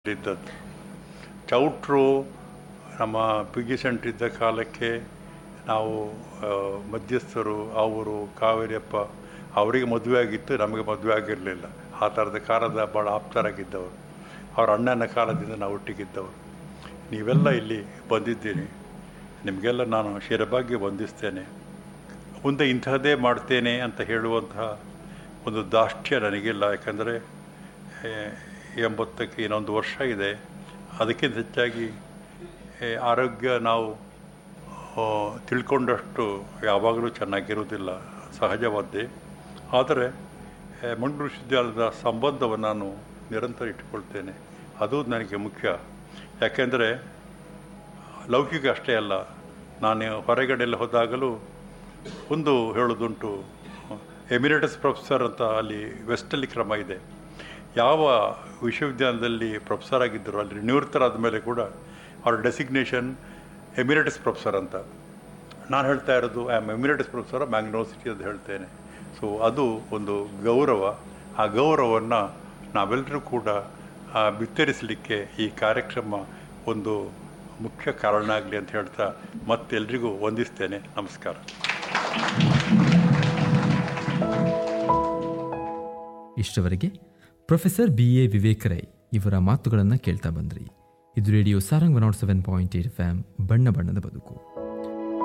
ಇದ್ದದ್ದು ಚೌಟ್ರು ನಮ್ಮ ಪಿಗಿ ಸೆಂಟ್ರ್ ಇದ್ದ ಕಾಲಕ್ಕೆ ನಾವು ಆ, ಮಧ್ಯಸ್ಥರು ಅವರು ಕಾವೇರಿಯಪ್ಪ ಅವರಿಗೆ ಮದುವೆ ಆಗಿತ್ತು ನಮಗೆ ಮದುವೆ ಆಗಿರಲಿಲ್ಲ ಆ ಥರದ ಕಾಲದ ಭಾಳ ಆಪ್ತರಾಗಿದ್ದವರು ಅವರ ಅಣ್ಣನ ಕಾಲದಿಂದ ನಾವು ಒಟ್ಟಿಗಿದ್ದವರು ನೀವೆಲ್ಲ ಇಲ್ಲಿ ಬಂದಿದ್ದೀನಿ ನಿಮಗೆಲ್ಲ ನಾನು ಶಿರಬಾಗಿ ವಂದಿಸ್ತೇನೆ ಮುಂದೆ ಇಂತಹದ್ದೇ ಮಾಡ್ತೇನೆ ಅಂತ ಹೇಳುವಂತಹ ಒಂದು ದಾಷ್ಟ್ಯ ನನಗಿಲ್ಲ ಯಾಕಂದರೆ ಎಂಬತ್ತಕ್ಕೆ ಇನ್ನೊಂದು ವರ್ಷ ಇದೆ ಅದಕ್ಕಿಂತ ಹೆಚ್ಚಾಗಿ ಏ, ಆರೋಗ್ಯ ನಾವು ಆ, ತಿಳ್ಕೊಂಡಷ್ಟು ಯಾವಾಗಲೂ ಚೆನ್ನಾಗಿರುವುದಿಲ್ಲ ಸಹಜವಾದ್ದೇ ಆದರೆ ಏ, ಮಂಗಳೂರು ವಿಶ್ವವಿದ್ಯಾಲಯದ ಸಂಬಂಧವನ್ನು ನಾನು ನಿರಂತರ ಇಟ್ಕೊಳ್ತೇನೆ ಅದು ನನಗೆ ಮುಖ್ಯ ಯಾಕೆಂದರೆ ಲೌಕಿಕ ಅಷ್ಟೇ ಅಲ್ಲ ನಾನು ಹೊರಗಡೆಲ್ಲ ಹೋದಾಗಲೂ ಒಂದು ಹೇಳೋದುಂಟು ಎಮಿರೇಟಸ್ ಪ್ರೊಫೆಸರ್ ಅಂತ ಅಲ್ಲಿ ವೆಸ್ಟಲ್ಲಿ ಕ್ರಮ ಇದೆ ಯಾವ ವಿಶ್ವವಿದ್ಯಾಲಯದಲ್ಲಿ ಪ್ರೊಫೆಸರ್ ಆಗಿದ್ದರು ಅಲ್ಲಿ ನಿವೃತ್ತರಾದ ಮೇಲೆ ಕೂಡ ಅವ್ರ ಡೆಸಿಗ್ನೇಷನ್ ಎಮಿರೇಟಸ್ ಪ್ರೊಫೆಸರ್ ಅಂತ ನಾನು ಹೇಳ್ತಾ ಇರೋದು ಐ ಆಮ್ ಎಮಿರೇಟಸ್ ಪ್ರೊಫೆಸರ್ ಮ್ಯಾಂಗ್ನೋಸಿಟಿ ಅಂತ ಹೇಳ್ತೇನೆ ಸೊ ಅದು ಒಂದು ಗೌರವ ಆ ಗೌರವವನ್ನು ನಾವೆಲ್ಲರೂ ಕೂಡ ಆ, ಬಿತ್ತರಿಸಲಿಕ್ಕೆ ಈ ಕಾರ್ಯಕ್ರಮ ಒಂದು ಮುಖ್ಯ ಕಾರಣ ಆಗಲಿ ಅಂತ ಹೇಳ್ತಾ ಮತ್ತೆಲ್ರಿಗೂ ವಂದಿಸ್ತೇನೆ ನಮಸ್ಕಾರ ಇಷ್ಟವರೆಗೆ professor B A Vivek Rai ಇವರ ಮಾತುಗಳನ್ನು ಕೇಳ್ತಾ ಬಂದ್ರಿ ಇದು radio Sarang one nought seven point eight F ಬಣ್ಣ ಬಣ್ಣದ ಬದುಕು